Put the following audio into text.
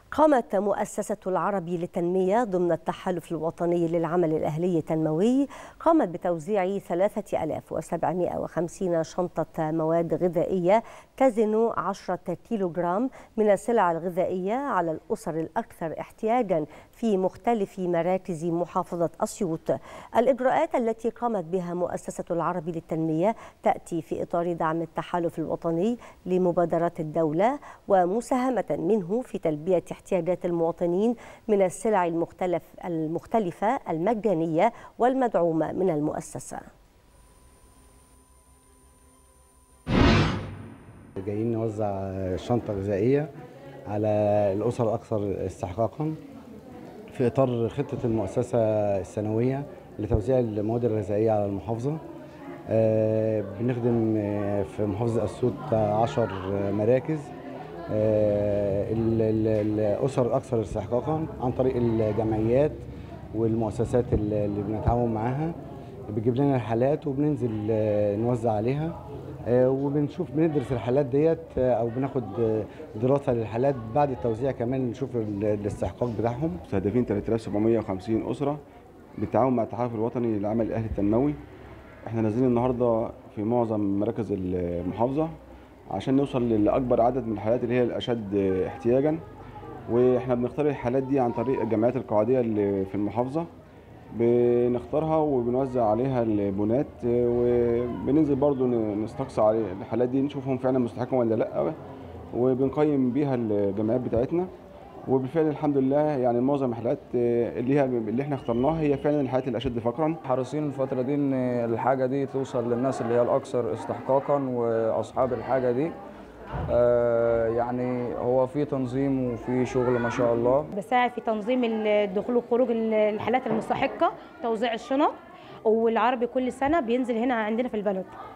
قامت مؤسسة العربي للتنمية ضمن التحالف الوطني للعمل الأهلي التنموي قامت بتوزيع 3750 شنطة مواد غذائية تزن 10 كيلوغرام من السلع الغذائية على الأسر الأكثر احتياجا في مختلف مراكز محافظة أسيوط الإجراءات التي قامت بها مؤسسة العربي للتنمية تأتي في إطار دعم التحالف الوطني لمبادرات الدولة ومساهمة منه في تلبية احتياجات المواطنين من السلع المختلف المختلفة المجانية والمدعومة من المؤسسة جايين نوزع شنطة غذائية على الأسر الأكثر استحقاقا في إطار خطة المؤسسة السنوية لتوزيع المواد الغذائية على المحافظة آه، بنخدم آه، في محافظة أسيوط 10 مراكز آه، ال- ال- الأسر الأكثر استحقاقا عن طريق الجمعيات والمؤسسات اللي اللي بنتعاون معاها بتجيب لنا الحالات وبننزل آه، نوزع عليها آه، وبنشوف بندرس الحالات ديت آه، او بناخد آه، دراسه للحالات بعد التوزيع كمان نشوف ال- الاستحقاق بتاعهم مستهدفين 3750 اسره بالتعاون مع التحالف الوطني للعمل الاهلي التنموي احنا نازلين النهارده في معظم مراكز المحافظه عشان نوصل لاكبر عدد من الحالات اللي هي الاشد احتياجا واحنا بنختار الحالات دي عن طريق الجمعيات القاعديه اللي في المحافظه بنختارها وبنوزع عليها البنات وبننزل برضو نستقصى على الحالات دي نشوفهم فعلا مستحقين ولا لا وبنقيم بيها الجمعيات بتاعتنا وبالفعل الحمد لله يعني معظم الحالات اللي هي اللي احنا اخترناها هي فعلا الحالات الاشد فقرا حريصين الفترة دي ان الحاجة دي توصل للناس اللي هي الاكثر استحقاقا واصحاب الحاجة دي آه، يعني هو في تنظيم وفي شغل ما شاء الله بساعد في تنظيم الدخول وخروج الحالات المستحقه توزيع الشنط والعربي كل سنه بينزل هنا عندنا في البلد